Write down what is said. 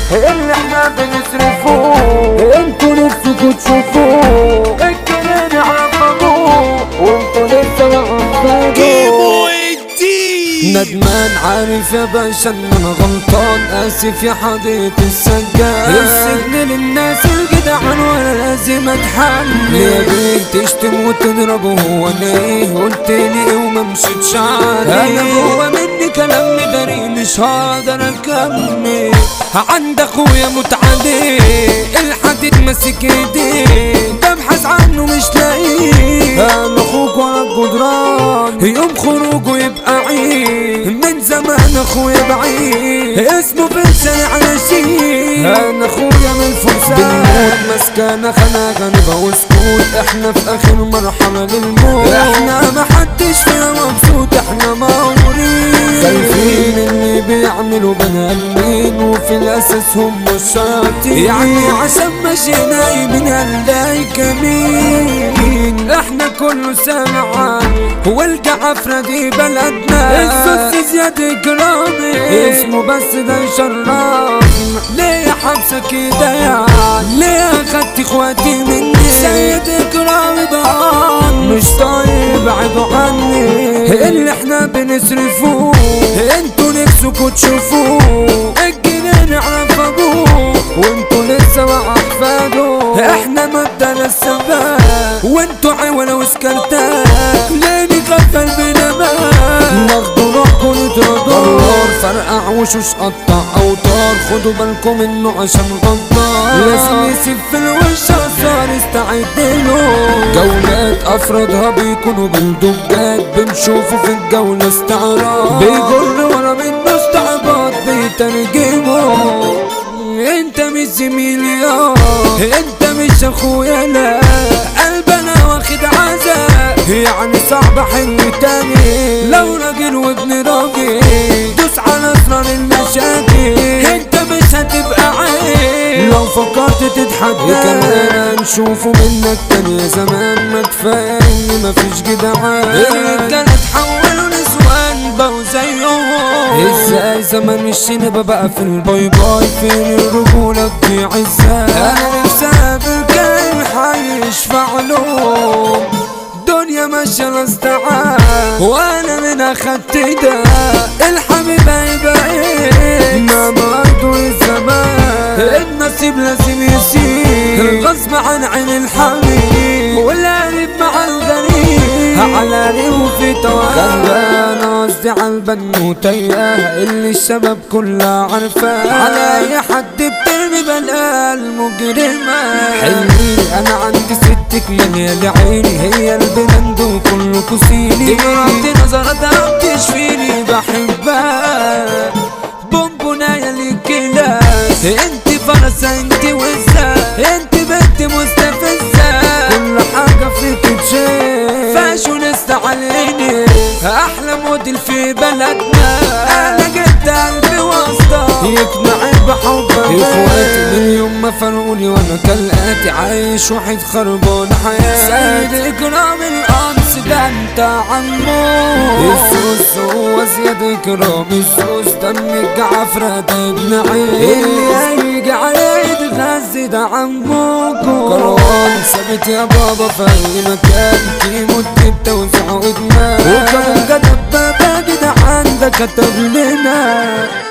اللي احنا بنصرفوه انتوا نفسكوا تشوفوه الجنان عرفوه وانتوا لسه ما كيمو عرفتوه الدين ندمان عارف يا باشا ان انا غلطان اسف يا حضرة السجاد السجن للناس الجدعان وانا لازم اتحمل يا بيك تشتم وتضرب هو انا ايه قلت لي ايه وما مشيتش عليه انا جوا مني كلام مداري مش هقدر اكمل عند اخويا متعدي الحديد ماسك ايديه ببحث عنه مش لاقيه انا اخوك ورا الجدران يوم خروجه يبقى عيد من زمان اخويا بعيد اسمه فلسان على شيء انا اخويا من الفرسان بنموت مسكانة خناقة نبقى وسكوت احنا في اخر مرحلة للموت احنا ما حدش فينا مبسوط احنا مورين خايفين اللي بيعملوا بني ادمين وفي الاساس هم الشياطين يعني عشان ماشي نايمين هنلاقي كمين احنا كله سامع هو الجعفرة دي بلدنا السوس زياد كرامي اسمه بس ده يشرفنا ليه حبسك كده يعني ليه اخدت اخواتي مني سيد كرامي ضان مش طيب ابعدوا عني اللي احنا بنصرفوه انتوا نفسكوا تشوفوه الجنان عرف ابوه وانتوا لسه مع احفاده احنا مدنا السباب وانتوا عوله وسكرتات ليه غفل بنمان ناخدوا روحكم نتردوا فرقع وشوش قطع اوتار خدوا بالكم انه عشان غدار لازم يسيب في الوش صار استعد له جولات افرادها بيكونوا بالدجاج بنشوفه في الجولة استعراض بيجر ورا منه استعباط بيترجمه انت مش زميلي اه انت مش اخويا لا قلبنا واخد عزاء يعني صعب حل تاني لو راجل وابن راجل دوس على اسرار المشاكل انت مش هتبقى عيب لو فكرت تتحدى كمان نشوفه منك تاني يا زمان ما كفايه ان مفيش جدعان الرجاله اتحولوا نسوان بقوا زيهم ازاي زمان الشنب بقى في الباي باي فين الرجولة دي ازاي انا نفسي اقابل كان حي يشفع لهم دنيا ماشية الاستعان وانا من اخدت ده الحبيب هيبقى ايه ما برضو الزمان النصيب لازم يسير غصب عن عين الحبيب والقريب مع الغريب على ريم في توازن انا قصدي على البنوتية اللي الشباب كلها عارفاه على اي حد بترمي بلاها المجرمة حلمي انا عندي ستك مليانة عيني هي البلند وكله كسيلي دمرت نظرتها بتشفيني بحبها بونبونايا للكلاس انت فرسة انت وزة انت بنت مستفزة كل حاجة فيك تشيل فاشونست عليني احلى موديل في بلدنا انا جبت قلبي واسطة يقنعي بحبك اخواتي من يوم ما فرقوني وانا كالاتي عايش واحد خربان حياتي سيد اكرام القمص ده انت عمو السوس هو زياد اكرام السوس دم الجعفرة ده ابن عين اللي هيجي عليه يتغذي ده عمكم كروان ثابت يا بابا في اي مكان كيمو بتوزع ودمان وكمان كتب بابا كده عندك كتب لنا